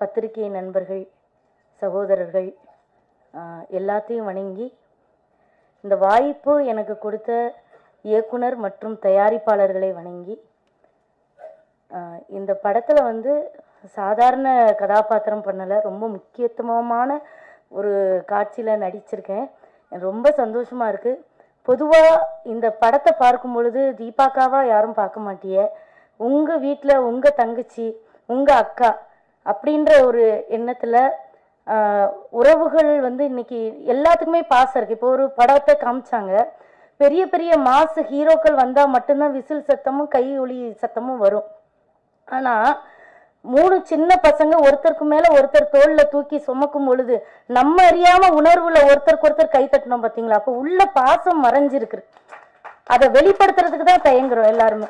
பத்திரிகை நண்பர்கள் சகோதரர்கள் ஆஹ், எல்லாத்தையும் வணங்கி இந்த வாய்ப்பு எனக்கு கொடுத்த இயக்குனர் மற்றும் தயாரிப்பாளர்களை வணங்கி ஆஹ், இந்த படத்தில் வந்து சாதாரண கதாபாத்திரம் பண்ணலை ரொம்ப முக்கியத்துவமான ஒரு காட்சியில் நடிச்சிருக்கேன் எனக்கு ரொம்ப சந்தோஷமாக இருக்குது பொதுவாக இந்த படத்தை பார்க்கும் பொழுது தீபாக்காவா யாரும் பார்க்க மாட்டிய உங்கள் வீட்டில் உங்கள் தங்கச்சி உங்கள் அக்கா அப்படின்ற ஒரு எண்ணத்தில் உறவுகள் வந்து இன்னைக்கு எல்லாத்துக்குமே பாசம் இருக்குது இப்போ ஒரு படத்தை காமிச்சாங்க பெரிய பெரிய மாசு ஹீரோக்கள் வந்தால் மட்டும்தான் விசில் சத்தமும் கை ஒலி சத்தமும் வரும் ஆனா மூணு சின்ன பசங்க ஒருத்தருக்கு மேல ஒருத்தர் தோல்ல தூக்கி சுமக்கும் பொழுது நம்ம அறியாம உணர்வுல ஒருத்தருக்கு ஒருத்தர் கை தட்டணும் பாத்தீங்களா அப்ப உள்ள பாசம் மறைஞ்சிருக்கு அதை வெளிப்படுத்துறதுக்கு தான் தயங்குறோம் எல்லாருமே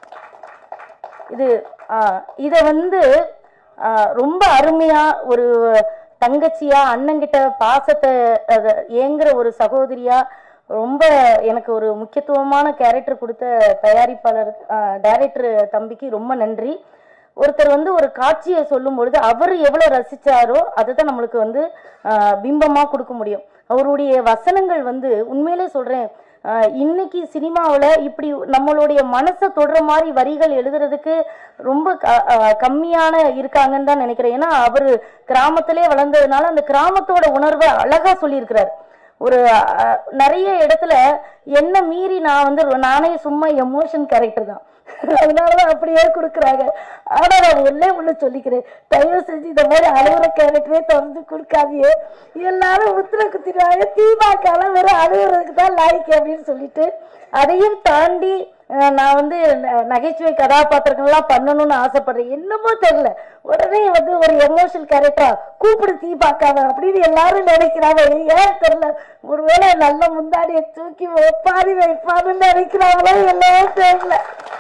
இது ஆஹ், இத வந்து ஆஹ், ரொம்ப அருமையா ஒரு தங்கச்சியா அண்ணங்கிட்ட பாசத்தை அத ஏங்குற ஒரு சகோதரியா ரொம்ப எனக்கு ஒரு முக்கியத்துவமான கேரக்டர் கொடுத்த தயாரிப்பாளர் டைரக்டர் தம்பிக்கு ரொம்ப நன்றி ஒருத்தர் வந்து ஒரு காட்சியை சொல்லும் பொழுது அவர் எவ்வளவு ரசிச்சாரோ அதை தான் நம்மளுக்கு வந்து ஆஹ், பிம்பமா கொடுக்க முடியும் அவருடைய வசனங்கள் வந்து உண்மையிலே சொல்றேன் ஆஹ், இன்னைக்கு சினிமாவில் இப்படி நம்மளுடைய மனசை தொடுற மாதிரி வரிகள் எழுதுறதுக்கு ரொம்ப க- ஆஹ், கம்மியான இருக்காங்கன்னு தான் நினைக்கிறேன் ஏன்னா அவர் கிராமத்திலே வளர்ந்ததுனால அந்த கிராமத்தோட உணர்வை அழகா சொல்லியிருக்கிறார் ஒரு அஹ், நிறைய இடத்துல என்ன மீறி நான் வந்து ரொ- நானே சும்மா எமோஷன் கேரக்டர் தான் அதனாலதான் அப்படியே கொடுக்குறாங்க ஆனா நான் உள்ளே உள்ள சொல்லிக்கிறேன் தயவு செஞ்சு இந்த மாதிரி அழுகுற கேரக்டரே திறந்து கொடுக்காதீங்க எல்லாரும் உத்தர குத்திடுவாங்க தீபாக்கால வெறும் அழுகுறதுக்கு தான் லாய்க்கு அப்படின்னு சொல்லிட்டு அதையும் தாண்டி அஹ், நான் வந்து ந- நகைச்சுவை கதாபாத்திரங்கள்லாம் பண்ணணும்னு ஆசைப்படுறேன் என்னமோ தெரியல உடனே வந்து ஒரு எமோஷனல் கேரக்டரா கூப்பிடு தீபாக்காவ அப்படின்னு எல்லாரும் நினைக்கிறாங்க ஏன் தெரியல ஒருவேளை நல்ல முந்தாடியை தூக்கி வைப்பாரி வைப்பாருன்னு நினைக்கிறாங்களோ எல்லாம் தெரியல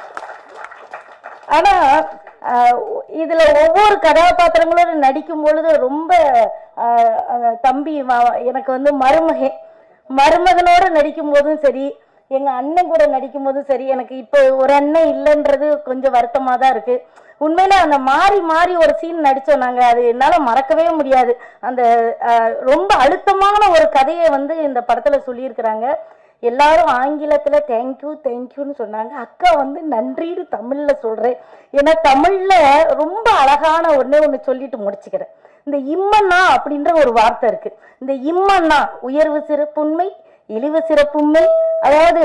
ஆனா ஆஹ், இதுல ஒவ்வொரு கதாபாத்திரங்களும் நடிக்கும் பொழுது ரொம்ப ஆஹ், அந்த தம்பி ம- எனக்கு வந்து மருமகன் மருமகனோட நடிக்கும் போதும் சரி எங்க அண்ணன் கூட நடிக்கும் போதும் சரி எனக்கு இப்போ ஒரு அண்ணன் இல்லைன்றது கொஞ்சம் வருத்தமா தான் இருக்கு உண்மையில அந்த மாறி மாறி ஒரு சீன் நடிச்சோம் நாங்க அது என்னால மறக்கவே முடியாது அந்த ஆஹ், ரொம்ப அழுத்தமான ஒரு கதையை வந்து இந்த படத்துல சொல்லியிருக்கிறாங்க எல்லாரும் ஆங்கிலத்துல தேங்க்யூ தேங்க்யூன்னு சொன்னாங்க அக்கா வந்து நன்றின்னு தமிழ்ல சொல்றேன் ஏன்னா தமிழ்ல ரொம்ப அழகான ஒண்ணே ஒண்ணு சொல்லிட்டு முடிச்சுக்கிறேன் இந்த இம்மண்ணா அப்படின்ற ஒரு வார்த்தை இருக்கு இந்த இம்மண்ணா உயர்வு சிறப்புண்மை இழிவு சிறப்புண்மை அதாவது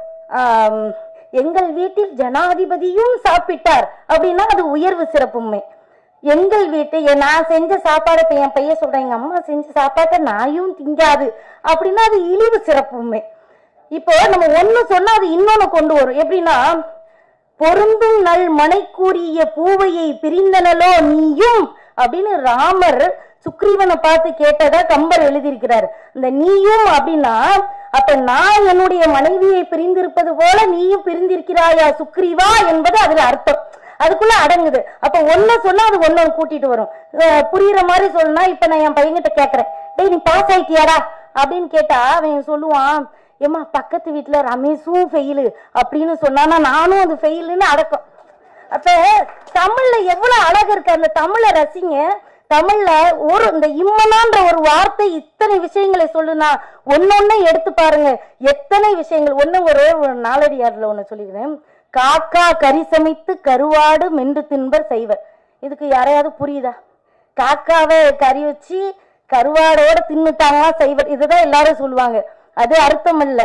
ஆம், எங்கள் வீட்டில் ஜனாதிபதியும் சாப்பிட்டார் அப்படின்னா அது உயர்வு சிறப்புண்மை எங்கள் வீட்டு எ- நான் செஞ்ச சாப்பாடை இப்ப என் பையன் சொல்றேன் எங்க அம்மா செஞ்ச சாப்பாட்டை நாயும் திங்காது அப்படின்னா அது இழிவு சிறப்புண்மை இப்போ நம்ம ஒண்ணு சொன்னா அது இன்னொன்னு கொண்டு வரும் எப்படின்னா பொருந்தும் நல் மனைக்கூறிய பூவையை பிரிந்தனலோ நீயும் அப்படின்னு ராமர் சுக்ரீவனை பார்த்து கேட்டதா கம்பர் எழுதியிருக்கிறார் இந்த நீயும் அப்படின்னா அப்ப நான் என்னுடைய மனைவியை பிரிந்திருப்பது போல நீயும் பிரிந்திருக்கிறாயா சுக்ரீவா என்பது அதுல அர்த்தம் அதுக்குள்ள அடங்குது அப்ப ஒன்ன சொன்னா அது ஒன்னு கூட்டிட்டு வரும் அஹ் புரியுற மாதிரி சொல்லணும்னா இப்ப நான் என் பையன்கிட்ட கேக்குறேன் டேய் நீ பாஸ் ஆயிட்டியாடா அப்படின்னு கேட்டா அவன் சொல்லுவான் ஏமா பக்கத்து வீட்டுல ரமேஷும் ஃபெயிலு அப்படின்னு சொன்னானா நானும் அது ஃபெயிலுன்னு அடக்கம் அப்ப தமிழ்ல எவ்வளவு அழகு இருக்கு அந்த தமிழை ரசிங்க தமிழ்ல ஒரு இந்த இம்மனான்ற ஒரு வார்த்தை இத்தனை விஷயங்களை சொல்லுனா ஒன்னொன்னு எடுத்து பாருங்க எத்தனை விஷயங்கள் ஒண்ணு ஒரு ஒரு நாலடியார்ல ஒண்ணு சொல்லிக்கிறேன் காக்கா கறி சமைத்து கருவாடு மென்று தின்பர் செய்வர் இதுக்கு யாரையாவது புரியுதா காக்காவை கறி வச்சு கருவாடோட தின்னுட்டாங்களா செய்வர் இதுதான் எல்லாரும் சொல்லுவாங்க அது அர்த்தம் இல்ல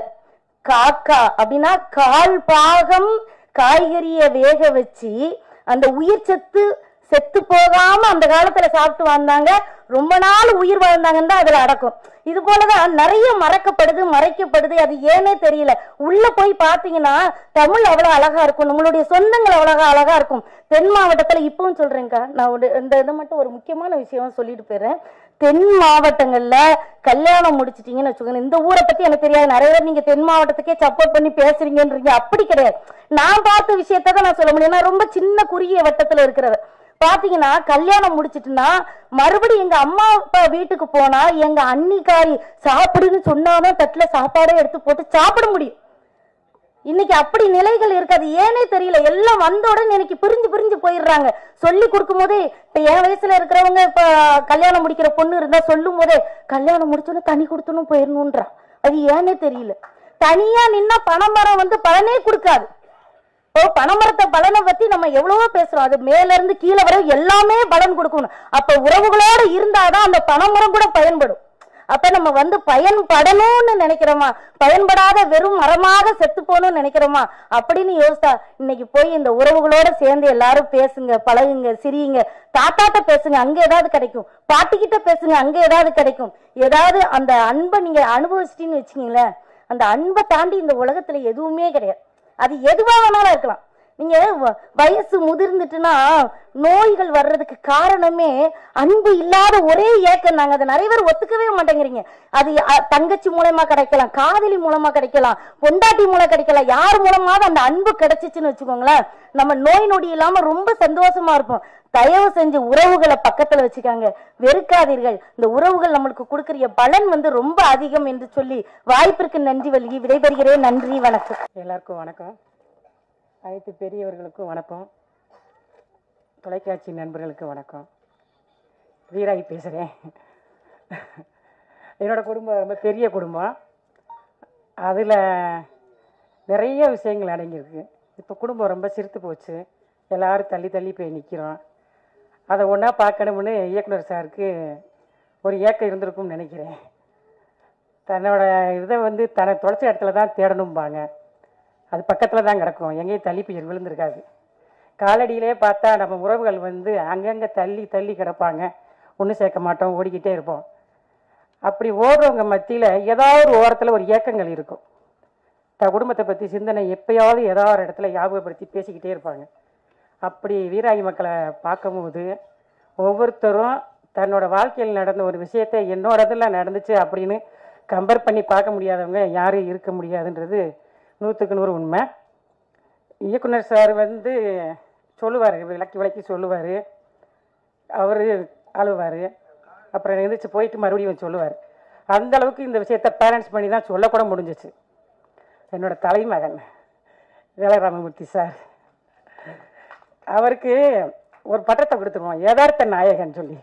காக்கா அப்படின்னா கால் பாகம் காய்கறிய வேக வச்சு அந்த உயிர் சத்து செத்து போகாம அந்த காலத்துல சாப்பிட்டு வந்தாங்க ரொம்ப நாள் உயிர் வாழ்ந்தாங்கன்னு தான் அதுல அடக்கும் இது போலதான் நிறைய மறக்கப்படுது மறைக்கப்படுது அது ஏனே தெரியல உள்ள போய் பாத்தீங்கன்னா தமிழ் அவ்வளவு அழகா இருக்கும் நம்மளுடைய சொந்தங்கள் அவ்வளவு அழகா இருக்கும் தென் மாவட்டத்துல இப்பவும் சொல்றேன்க்கா நான் ஒரு இந்த இதை மட்டும் ஒரு முக்கியமான விஷயம் சொல்லிட்டு போயிடுறேன் தென் மாவட்டங்கள்ல கல்யாணம் முடிச்சிட்டீங்கன்னு வச்சுக்கோங்க இந்த ஊரை பத்தி எனக்கு தெரியாது நிறைய பேர் நீங்க தென் மாவட்டத்துக்கே சப்போர்ட் பண்ணி பேசுறீங்கன்றீங்க அப்படி கிடையாது நான் பார்த்த விஷயத்தை தான் நான் சொல்ல முடியும் நான் ரொம்ப சின்ன குறுகிய வட்டத்துல இருக்கிறவர் பாத்தீங்கன்னா கல்யாணம் முடிச்சிட்டுனா மறுபடியும் எங்க அம்மா அப்பா வீட்டுக்கு போனா எங்க அன்னிக்காரி சாப்பிடுன்னு சொன்னாதான் தட்டுல சாப்பாடே எடுத்து போட்டு சாப்பிட முடியும் இன்னைக்கு அப்படி நிலைகள் இருக்காது ஏனே தெரியல எல்லாம் வந்த உடனே இன்னைக்கு பிரிஞ்சு பிரிஞ்சு போயிடுறாங்க சொல்லி கொடுக்கும் போதே இப்ப என் வயசுல இருக்கிறவங்க இப்ப கல்யாணம் முடிக்கிற பொண்ணு இருந்தா சொல்லும் போதே கல்யாணம் முடிச்சோன்னே தனி கொடுத்தனும் போயிடணுன்றா அது ஏனே தெரியல தனியா நின்னா பணமரம் வந்து பலனே கொடுக்காது இப்போ பனைமரத்தை பலனை பத்தி நம்ம எவ்வளவோ பேசுறோம் அது மேல இருந்து கீழே வரை எல்லாமே பலன் கொடுக்கணும் அப்ப உறவுகளோட இருந்தாதான் அந்த பனைமரம் கூட பயன்படும் அப்ப நம்ம வந்து பயன்படணும்னு நினைக்கிறோமா பயன்படாத வெறும் மரமாக செத்து போகணும்னு நினைக்கிறோமா அப்படின்னு யோசித்தா இன்னைக்கு போய் இந்த உறவுகளோட சேர்ந்து எல்லாரும் பேசுங்க பழகுங்க சிரியுங்க தாத்தாட்ட பேசுங்க அங்க ஏதாவது கிடைக்கும் பாட்டிக்கிட்ட பேசுங்க அங்க ஏதாவது கிடைக்கும் ஏதாவது அந்த அன்பை நீங்க அனுபவிச்சிட்டீங்கன்னு வச்சுக்கீங்களேன் அந்த அன்பை தாண்டி இந்த உலகத்துல எதுவுமே கிடையாது அது எதுவா வேணாலும் இருக்கலாம் நீங்க வ- வயசு முதிர்ந்துட்டுனா நோய்கள் வர்றதுக்கு காரணமே அன்பு இல்லாத ஒரே ஏக்கம் நாங்க அதை நிறைய பேர் ஒத்துக்கவே மாட்டேங்கிறீங்க அது அ, தங்கச்சி மூலமா கிடைக்கலாம் காதலி மூலமா கிடைக்கலாம் பொண்டாட்டி மூலம் கிடைக்கலாம் யார் மூலமாவது அந்த அன்பு கிடைச்சிச்சுன்னு வச்சுக்கோங்களேன் நம்ம நோய் நொடி இல்லாம ரொம்ப சந்தோஷமா இருப்போம் தயவு செஞ்சு உறவுகளை பக்கத்துல வச்சுக்காங்க வெறுக்காதீர்கள் இந்த உறவுகள் நம்மளுக்கு கொடுக்கிற பலன் வந்து ரொம்ப அதிகம் என்று சொல்லி வாய்ப்பிற்கு நன்றி வழங்கி விடைபெறுகிறேன் நன்றி வணக்கம் எல்லாருக்கும் வணக்கம் அனைத்து பெரியவர்களுக்கும் வணக்கம் தொலைக்காட்சி நண்பர்களுக்கு வணக்கம் வீராகி பேசுகிறேன் என்னோட குடும்பம் ரொம்ப பெரிய குடும்பம் அதில் நிறைய விஷயங்கள் அடங்கியிருக்கு இப்போ குடும்பம் ரொம்ப சிரித்து போச்சு எல்லாரும் தள்ளி தள்ளி போய் நிற்கிறோம் அதை ஒன்றா பார்க்கணும்னு இயக்குனர் சாருக்கு ஒரு ஏக்கம் இருந்திருக்கும்னு நினைக்கிறேன் தன்னோட இதை வந்து தன்னை தொலைச்ச இடத்துல தான் தேடணும்பாங்க அது பக்கத்தில் தான் கிடக்கும் எங்கேயும் தள்ளி போய் விழுந்திருக்காது காலடியிலே பார்த்தா நம்ம உறவுகள் வந்து அங்கங்கே தள்ளி தள்ளி கிடப்பாங்க ஒன்றும் சேர்க்க மாட்டோம் ஓடிக்கிட்டே இருப்போம் அப்படி ஓடுறவங்க மத்தியில் ஏதாவது ஒரு ஓரத்தில் ஒரு ஏக்கங்கள் இருக்கும் த குடும்பத்தை பற்றி சிந்தனை எப்பயாவது ஏதாவது ஒரு இடத்துல ஞாபகப்படுத்தி பேசிக்கிட்டே இருப்பாங்க அப்படி வீராகி மக்களை பார்க்கும்போது ஒவ்வொருத்தரும் தன்னோட வாழ்க்கையில் நடந்த ஒரு விஷயத்தை என்னோட இதில் நடந்துச்சு அப்படின்னு கம்பேர் பண்ணி பார்க்க முடியாதவங்க யாரும் இருக்க முடியாதுன்றது நூற்றுக்கு நூறு உண்மை இயக்குனர் சார் வந்து சொல்லுவார் விளக்கி விளக்கி சொல்லுவார் அவர் அழுவார் அப்புறம் எழுந்திரிச்சு போயிட்டு மறுபடியும் சொல்லுவார் அந்த அளவுக்கு இந்த விஷயத்தை பேரண்ட்ஸ் பண்ணி தான் சொல்லக்கூட முடிஞ்சிச்சு என்னோட தலைமகன் வேலராமமூர்த்தி சார் அவருக்கு ஒரு பட்டத்தை கொடுத்துருவோம் யதார்த்த நாயகன் சொல்லி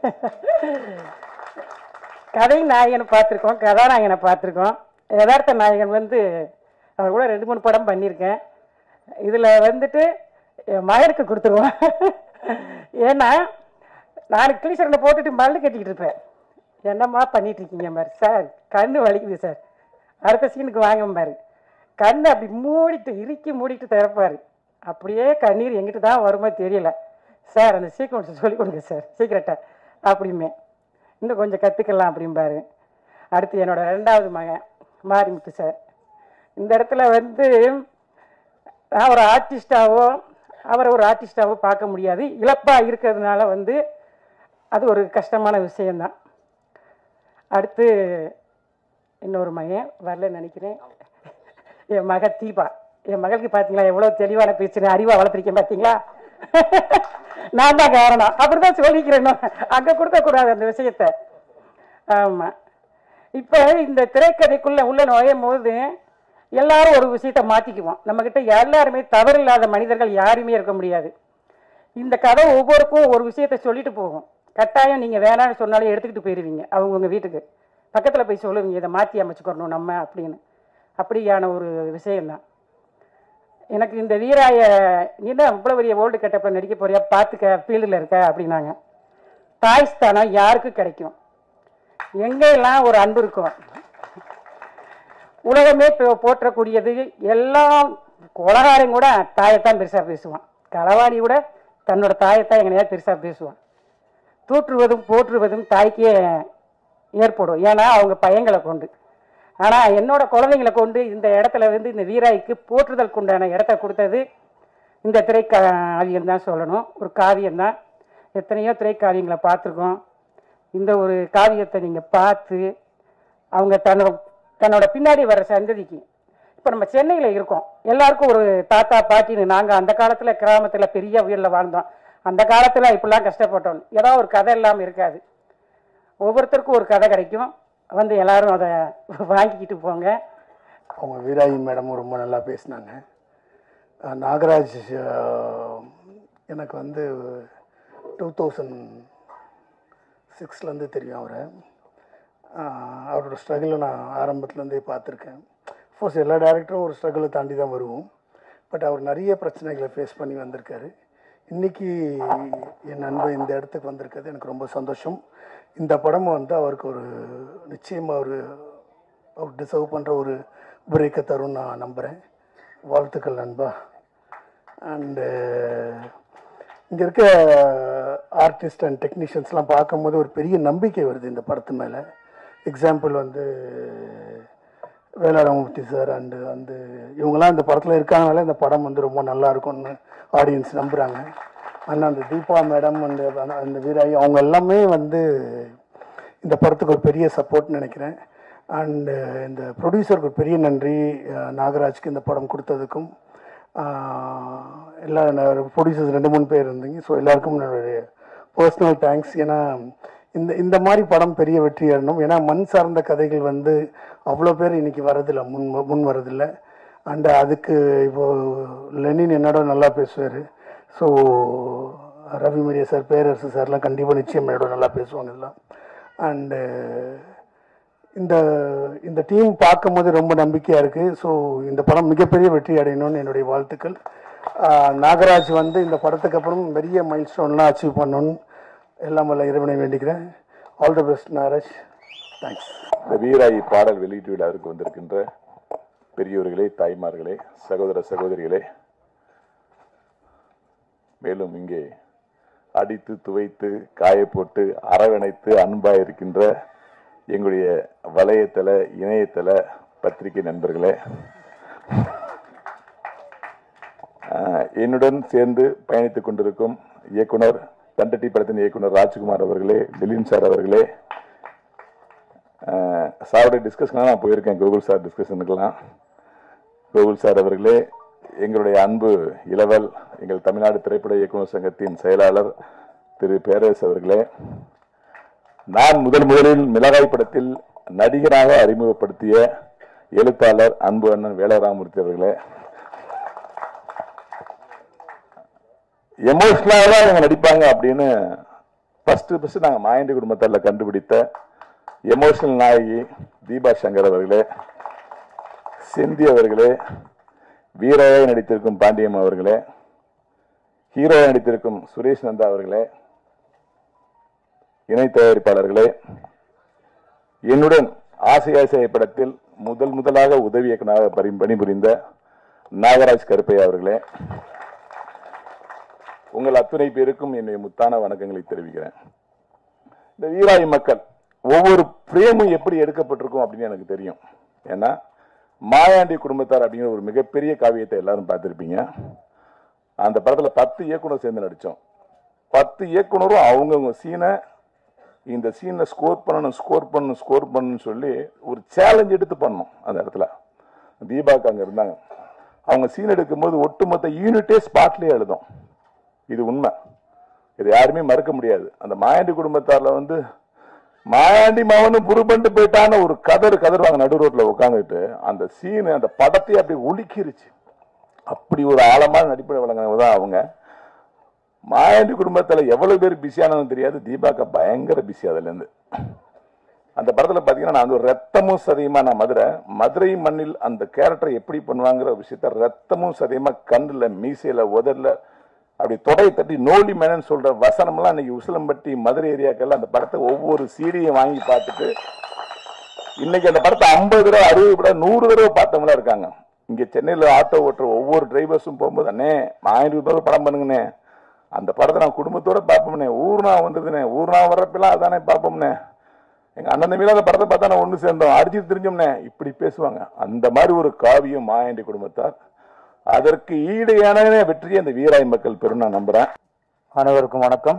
கதை நாயகனை பார்த்துருக்கோம் கதாநாயகனை பார்த்துருக்கோம் யதார்த்த நாயகன் வந்து அவர் கூட ரெண்டு மூணு படம் பண்ணியிருக்கேன் இதில் வந்துட்டு என் மகனுக்கு கொடுத்துருவோம் ஏன்னா நான் கிளீசரில் போட்டுட்டு மல்லு கட்டிக்கிட்டு இருப்பேன் என்னம்மா பண்ணிட்டு இருக்கீங்க பாரு சார் கண்ணு வலிக்குது சார் அடுத்த சீனுக்கு வாங்க பாரு கண்ணு அப்படி மூடிட்டு இறுக்கி மூடிட்டு திறப்பாரு அப்படியே கண்ணீர் எங்கிட்ட தான் வருமோ தெரியல சார் அந்த சீக்வன்ஸ் சொல்லி கொடுங்க சார் சீக்கிரட்டா அப்படிமே இன்னும் கொஞ்சம் கற்றுக்கலாம் அப்படிம்பாரு அடுத்து என்னோட ரெண்டாவது மகன் மாரிமுத்து சார் இந்த இடத்துல வந்து நான் ஒரு ஆர்டிஸ்டாவோ அவரை ஒரு ஆர்டிஸ்டாவோ பார்க்க முடியாது இழப்பாக இருக்கிறதுனால வந்து அது ஒரு கஷ்டமான விஷயம்தான் அடுத்து இன்னொரு மகன் வரல நினைக்கிறேன் என் மக தீபா என் மகளுக்கு பார்த்தீங்களா எவ்வளோ தெளிவான பேச்சு அறிவாக வளர்த்துருக்கேன் பார்த்தீங்களா நான் தான் காரணம் அப்படிதான் சொல்லிக்கிறேன் அங்கே கொடுக்கக்கூடாது அந்த விஷயத்த ஆமாம் இப்போ இந்த திரைக்கதைக்குள்ள உள்ள நுழையும் போது எல்லாரும் ஒரு விஷயத்த மாற்றிக்குவோம் நம்மக்கிட்ட எல்லாருமே தவறில்லாத மனிதர்கள் யாருமே இருக்க முடியாது இந்த கதை ஒவ்வொருக்கும் ஒரு விஷயத்த சொல்லிட்டு போகும் கட்டாயம் நீங்கள் வேணாம்னு சொன்னாலும் எடுத்துக்கிட்டு போயிடுவீங்க அவங்க உங்கள் வீட்டுக்கு பக்கத்தில் போய் சொல்லுவீங்க இதை மாற்றி அமைச்சுக்கிறணும் நம்ம அப்படின்னு அப்படியான ஒரு விஷயம்தான் எனக்கு இந்த வீராய நீ என்ன இவ்வளோ பெரிய ஓல்டு கட்டப்பில் நடிக்க போறியா பார்த்துக்க ஃபீல்டில் இருக்க அப்படின்னாங்க தாய் ஸ்தானம் யாருக்கு கிடைக்கும் எங்கெல்லாம் ஒரு அன்பு இருக்கும் உலகமே இப்போ போற்றக்கூடியது எல்லாம் உலகாரம் கூட தாயைத்தான் பெருசாக பேசுவான் களவாணி கூட தன்னோட தாயத்தான் எங்கனையா பெருசாக பேசுவான் தூற்றுவதும் போற்றுவதும் தாய்க்கே ஏற்படும் ஏன்னா அவங்க பையங்களை கொண்டு ஆனால் என்னோட குழந்தைங்களை கொண்டு இந்த இடத்துல வந்து இந்த வீராய்க்கு போற்றுதல் உண்டான இடத்த கொடுத்தது இந்த திரைக்காவியம் தான் சொல்லணும் ஒரு காவியம்தான் எத்தனையோ திரைக்காவியங்களை பார்த்துருக்கோம் இந்த ஒரு காவியத்தை நீங்கள் பார்த்து அவங்க தன்னோட தன்னோட பின்னாடி வர சந்ததிக்கு இப்போ நம்ம சென்னையில் இருக்கோம் எல்லாருக்கும் ஒரு தாத்தா பாட்டின்னு நாங்கள் அந்த காலத்தில் கிராமத்தில் பெரிய வீட்டில் வாழ்ந்தோம் அந்த காலத்தில் இப்படிலாம் கஷ்டப்பட்டோம் ஏதாவது ஒரு கதை இல்லாமல் இருக்காது ஒவ்வொருத்தருக்கும் ஒரு கதை கிடைக்கும் வந்து எல்லாரும் அதை வாங்கிக்கிட்டு போங்க அவங்க வீராயி மேடமும் ரொம்ப நல்லா பேசினாங்க அஹ் நாகராஜ் அஹ், எனக்கு வந்து டூ தௌசண்ட் சிக்ஸ்லேருந்து தெரியும் அவரை ஆஹ் அவரோட ஸ்ட்ரகிளை நான் ஆரம்பத்துலேருந்தே பார்த்துருக்கேன் கோர்ஸ் எல்லா டேரக்டரும் ஒரு ஸ்ட்ரகிளை தாண்டி தான் வருவோம் பட் அவர் நிறைய பிரச்சனைகளை ஃபேஸ் பண்ணி வந்திருக்காரு இன்னைக்கு என் நண்பன் இந்த இடத்துக்கு வந்திருக்கிறது எனக்கு ரொம்ப சந்தோஷம் இந்த படம் வந்து அவருக்கு ஒரு நிச்சயமாக ஒரு அவர் டிசர்வ் பண்ணுற ஒரு பிரேக்கை தரும் நான் நம்புகிறேன் வாழ்த்துக்கள் நண்பா அண்டு இங்கே இருக்க ஆர்டிஸ்ட் அண்ட் டெக்னீஷியன்ஸ்லாம் பார்க்கும்போது ஒரு பெரிய நம்பிக்கை வருது இந்த படத்து மேலே எக்ஸாம்பிள் வந்து வேளாளமூர்த்தி சார் அண்டு வந்து இவங்கெல்லாம் இந்த படத்தில் இருக்காங்கனால இந்த படம் வந்து ரொம்ப நல்லா இருக்கும்னு ஆடியன்ஸ் நம்புகிறாங்க ஆனால் அந்த தீபா மேடம் அந்த அந்த வீராயி அவங்க எல்லாமே வந்து இந்த படத்துக்கு ஒரு பெரிய சப்போர்ட் நினைக்கிறேன் அண்டு இந்த ப்ரொடியூசருக்கு ஒரு பெரிய நன்றி அஹ் நாகராஜ்க்கு இந்த படம் கொடுத்ததுக்கும் ஆஹ் எல்லா ப்ரொடியூசர்ஸ் ரெண்டு மூணு பேர் இருந்தீங்க ஸோ எல்லாருக்கும் என்னுடைய பர்சனல் தேங்க்ஸ் ஏன்னா இந்த இந்த மாதிரி படம் பெரிய வெற்றி அடையணும் ஏன்னா மண் சார்ந்த கதைகள் வந்து அவ்வளோ பேர் இன்னைக்கு வரதில்லை முன் முன் வரதில்லை அண்ட் அதுக்கு இப்போ லெனின் என்னோட நல்லா பேசுவார் ஸோ ரவி மரியா சார் பேரரசு சார்லாம் கண்டிப்பாக நிச்சயம் என்னோட நல்லா பேசுவாங்க இதெல்லாம் அண்டு இந்த இந்த டீம் பார்க்கும்போது ரொம்ப நம்பிக்கையாக இருக்குது ஸோ இந்த படம் மிகப்பெரிய வெற்றி அடையணும்னு என்னுடைய வாழ்த்துக்கள் ஆஹ் நாகராஜ் வந்து இந்த படத்துக்கு அப்புறம் பெரிய மைல் ஸ்டோன்லாம் அச்சீவ் பண்ணணும்னு எல்லாம் வல்ல இறைவனை வேண்டிக்கிறேன் all the best Nagaraj thanks இந்த வீராயி பாடல் வெளியீட்டு விழாவிற்கு வந்திருக்கின்ற பெரியோர்களே தாய்மார்களே சகோதர சகோதரிகளே மேலும் இங்கே அடித்து துவைத்து காய போட்டு அரவணைத்து அன்பா இருக்கின்ற எங்களுடைய வலையத்தள இணையதள பத்திரிகை நண்பர்களே ஆஹ், என்னுடன் சேர்ந்து பயணித்துக் கொண்டிருக்கும் இயக்குனர் தண்டட்டி படத்தின் இயக்குனர் ராஜ்குமார் அவர்களே திலீன் சார் அவர்களே ஆஹ், சாரோட டிஸ்கஷன்லாம் நான் போயிருக்கேன் கோகுல் சார் டிஸ்கஷனுக்கெல்லாம் கோகுல் சார் அவர்களே எங்களுடைய அன்பு இளவல் எங்கள் தமிழ்நாடு திரைப்பட இயக்குனர் சங்கத்தின் செயலாளர் திரு பேரரசு அவர்களே நான் முதல் முதலில் மிளகாய் படத்தில் நடிகராக அறிமுகப்படுத்திய எழுத்தாளர் அன்பு அண்ணன் வேலராமூர்த்தி அவர்களே எமோஷனலாக தான் இவங்க நடிப்பாங்க அப்படின்னு ஃபர்ஸ்ட் ஃபர்ஸ்ட் நாங்கள் மாயண்டி குடும்பத்தாரில் கண்டுபிடித்த எமோஷனல் நாயகி தீபா சங்கர் அவர்களே செந்தி அவர்களே வீராய் நடித்திருக்கும் பாண்டியம் அவர்களே ஹீரோவாக நடித்திருக்கும் சுரேஷ் நந்தா அவர்களே இணை தயாரிப்பாளர்களே என்னுடன் ஆசை ஆசை படத்தில் முதல் முதலாக உதவி இயக்குநராக பரி- பணிபுரிந்த நாகராஜ் கருப்பையா அவர்களே உங்கள் அத்துணை பேருக்கும் என்னுடைய முத்தான வணக்கங்களை தெரிவிக்கிறேன் இந்த வீராய் மக்கள் ஒவ்வொரு பிரேமும் எப்படி எடுக்கப்பட்டிருக்கும் அப்படின்னு எனக்கு தெரியும் ஏன்னா மாயாண்டி குடும்பத்தார் அப்படிங்கிற ஒரு மிகப்பெரிய காவியத்தை எல்லாரும் பார்த்திருப்பீங்க அந்த படத்துல பத்து இயக்குனர் சேர்ந்து நடிச்சோம் பத்து இயக்குனரும் அவங்கவுங்க சீனை இந்த சீனை ஸ்கோர் பண்ணணும் ஸ்கோர் பண்ணணும் ஸ்கோர் பண்ணணும்னு சொல்லி ஒரு சேலஞ்ச் எடுத்து பண்ணோம் அந்த இடத்துல தீபாக்கு அங்க இருந்தாங்க அவங்க சீன் எடுக்கும்போது ஒட்டுமொத்த யூனிட்டே ஸ்பாட்லயே எழுதும் இது உண்மை இது யாருமே மறுக்க முடியாது அந்த மாயாண்டி குடும்பத்தார்ல வந்து மாயாண்டி மகனும் புருபண்டு போயிட்டான ஒரு கதறு கதறுவாங்க நடு ரோட்ல உட்காந்துட்டு அந்த சீன் அந்த படத்தையே அப்படி ஒழுக்கிருச்சு அப்படி ஒரு ஆழமான நடிப்படை வழங்கினவங்க தான் அவங்க மாயாண்டி குடும்பத்துல எவ்வளவு பேர் பிஸியானதும் தெரியாது தீபாக்கா பயங்கர பிஸி அதுல இருந்து அந்த படத்துல பாத்தீங்கன்னா நான் வந்து ஒரு ரத்தமும் சதையுமா நான் மதுரை மதுரை மண்ணில் அந்த கேரக்டரை எப்படி பண்ணுவாங்கிற விஷயத்த ரத்தமும் சதையுமா கண்ணுல மீசையில உதர்ல அப்படி தொடை தட்டி நோலி மேனன் சொல்ற வசனம்லாம் இன்னைக்கு உசிலம்பட்டி மதுரை ஏரியாக்கெல்லாம் அந்த படத்தை ஒவ்வொரு சீடியும் வாங்கி பார்த்துட்டு இன்னைக்கு அந்த படத்தை ஐம்பது தடவை அறுபது தடவை நூறு தடவை பார்த்தவங்களா இருக்காங்க இங்க சென்னையில ஆட்டோ ஓட்டுற ஒவ்வொரு டிரைவர்ஸும் போகும்போது அண்ணே ஆயிரம் ரூபாய் படம் பண்ணுங்கண்ணே அந்த படத்தை நான் குடும்பத்தோட பார்ப்போம்னே ஊர்னா வந்ததுண்ணே ஊர்னா வர்றப்பெல்லாம் அதானே பார்ப்போம்னே எங்க அண்ணன் தம்பியில அந்த படத்தை பார்த்தா நான் ஒண்ணு சேர்ந்தோம் அடிச்சு தெரிஞ்சோம்னே இப்படி பேசுவாங்க அந்த மாதிரி ஒரு காவியம் மாயாண்டி குடும்பத்தார் அதற்கு ஈடு இணையான வெற்றியை அந்த வீராய் மக்கள் பெரும் நான் நம்புறேன் அனைவருக்கும் வணக்கம்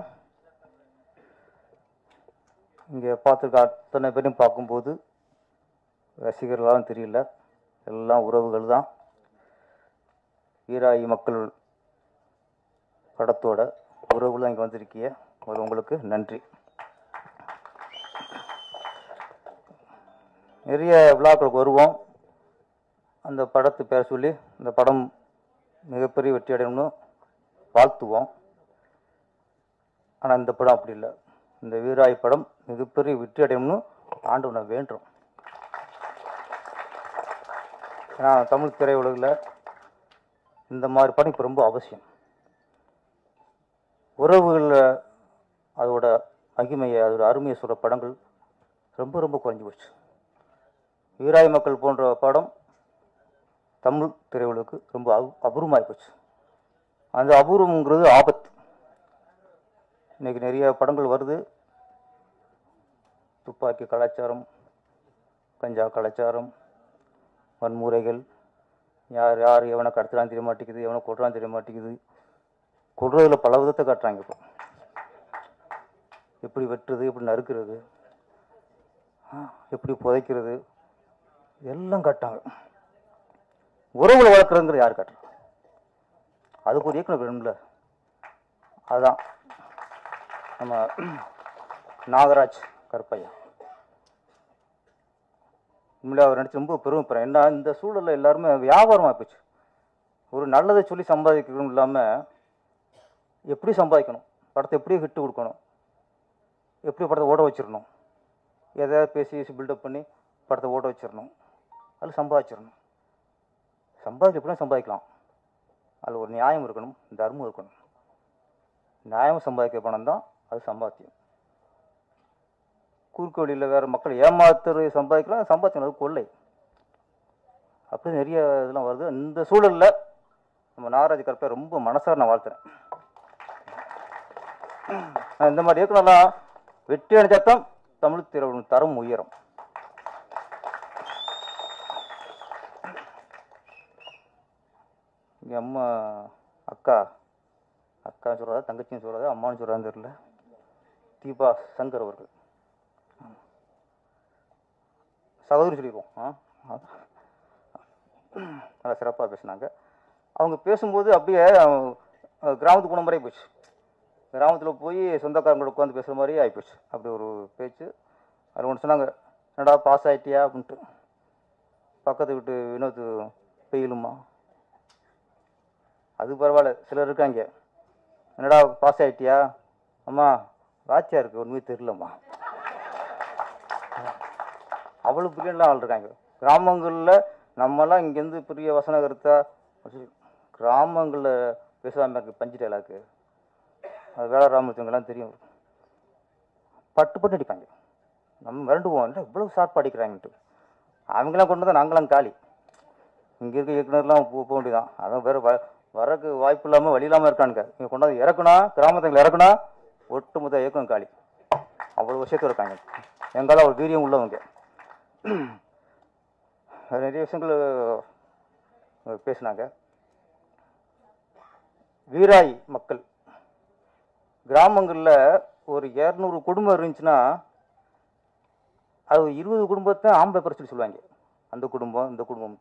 இங்கே பார்த்துருக்க அத்தனை பேரையும் பார்க்கும்போது ரசிகர்களாலும் தெரியல எல்லாம் உறவுகள் தான் வீராயி மக்கள் படத்தோட உறவுலாம் இங்கே வந்திருக்கிய முதல்ல உங்களுக்கு நன்றி நிறைய விழாக்களுக்கு வருவோம் அந்த படத்து பேர் சொல்லி இந்த படம் மிகப்பெரிய வெற்றி அடையணும்னு வாழ்த்துவோம் ஆனால் இந்த படம் அப்படி இல்லை இந்த வீராய் படம் மிகப்பெரிய வெற்றி அடையணும்னு ஆண்டவனை வேண்டுறோம் ஏன்னா தமிழ் திரையுலகில் இந்த மாதிரி படம் இப்போ ரொம்ப அவசியம் உறவுகளில் அதோட மகிமையை அதோட அருமையை சொல்கிற படங்கள் ரொம்ப ரொம்ப குறைஞ்சி போச்சு வீராய் மக்கள் போன்ற படம் தமிழ் திரையுலகுக்கு ரொம்ப அபூ- அபூர்வமாகி போச்சு அந்த அபூர்வங்கிறது ஆபத்து இன்னைக்கு நிறைய படங்கள் வருது துப்பாக்கி கலாச்சாரம் கஞ்சா கலாச்சாரம் வன்முறைகள் யார் யார் எவனை கடத்துறான்னு தெரிய மாட்டேங்குது எவனை கொட்டுறான்னு தெரிய மாட்டேங்குது கொள்றதுல பல விதத்தை காட்டுறாங்க இப்போ எப்படி வெட்டுறது எப்படி நறுக்கிறது ஆ, எப்படி புதைக்கிறது எல்லாம் காட்டாங்க உறவுல வளர்க்குறதுங்கிறது யார் காட்டுறா அதுக்கு ஒரு இயக்குனர் வேணும்ல அதுதான் நம்ம நாகராஜ் கருப்பையா உண்மையிலே அவர் நடிச்சு ரொம்ப பெருமைப்படுறேன் ஏன்னா இந்த சூழல்ல எல்லாருமே வியாபாரமாக போச்சு ஒரு நல்லதை சொல்லி சம்பாதிக்கணும் இல்லாமல் எப்படி சம்பாதிக்கணும் படத்தை எப்படி ஹிட்டு கொடுக்கணும் எப்படி படத்தை ஓட வச்சிடணும் எதையாவது பேசி பேசி பில்டப் பண்ணி படத்தை ஓட வச்சிடணும் அதில் சம்பாதிச்சிடணும் சம்பாதிக்க எப்படினா சம்பாதிக்கலாம் அதில் ஒரு நியாயம் இருக்கணும் தர்மம் இருக்கணும் நியாயம் சம்பாதிக்கிற பணம் தான் அது சம்பாத்தியம் குறுக்கு வழியில் வேறு மக்கள் ஏமாத்துறது சம்பாதிக்கலாம் சம்பாத்தியம் அது கொள்ளை அப்படி நிறைய இதெல்லாம் வருது இந்த சூழலில் நம்ம நாகராஜ் கற்பை ரொம்ப மனசார நான் வாழ்த்துறேன் நான் இந்த மாதிரி இயக்குனர்லாம் வெற்றி அடைஞ்சாத்தான் தமிழ் திரையுடன் தரம் உயரும் எங்கள் அம்மா அக்கா அக்கா சொல்கிறதா தங்கச்சின்னு சொல்கிறதா அம்மான்னு சொல்கிறான்னு தெரியல தீபா சங்கர் அவர்கள் சகோதரி சொல்லிடுவோம் ஆ நல்லா சிறப்பாக பேசினாங்க அவங்க பேசும்போது அப்படியே அஹ், கிராமத்துக்கு போன மாதிரியே போச்சு கிராமத்தில் போய் சொந்தக்காரங்களோட உட்காந்து பேசுகிற மாதிரியே ஆகிப்போச்சு அப்படி ஒரு பேச்சு அதில் ஒன்று சொன்னாங்க என்னடா பாஸ் ஆயிட்டியா அப்படின்ட்டு பக்கத்து வீட்டு வினோத் பெயிலுமா அது பரவாயில்ல சிலர் இருக்காங்க என்னடா பாஸ் ஆயிட்டியா அம்மா வாத்தியா இருக்கு ஒன்றுமே தெரிலம்மா அவ்வளோ பிரியாணிலாம் ஆள் இருக்காங்க கிராமங்களில் நம்மலாம் இங்கேருந்து பெரிய வசன கருத்தா கிராமங்களில் பேசாமல் இருக்கு பஞ்சு டைலாக்கு அது வேலை ராமச்சவங்கெல்லாம் தெரியும் பட்டு பட்டு அடிப்பாங்க நம்ம மிரண்டுவோம் இல்லை இவ்வளோ ஷார்ப்பாக அடிக்கிறாங்கன்ட்டு அவங்களாம் கொண்டு வந்தால் நாங்களாம் காலி இங்கே இருக்க இயக்குனர்லாம் போ போக வேண்டியதான் அவன் வேறு வ வரக்கு வாய்ப்பு இல்லாமல் வழி இல்லாமல் இருக்கானுங்க இங்கே கொண்டாந்து இறக்குனா கிராமத்தில் இறக்குனா ஒட்டுமொத்த இயக்கம் காலி அவ்வளோ விஷயத்தில் இருக்காங்க எங்கால ஒரு வீரியம் உள்ளவங்க அது நிறைய விஷயங்கள் அஹ், பேசுனாங்க வீராய் மக்கள் கிராமங்களில் ஒரு இரநூறு குடும்பம் இருந்துச்சுன்னா அது ஒரு இருபது குடும்பத்தை ஆம்பளை பேர் சொல்லி சொல்லுவாங்க அந்த குடும்பம் இந்த குடும்பம்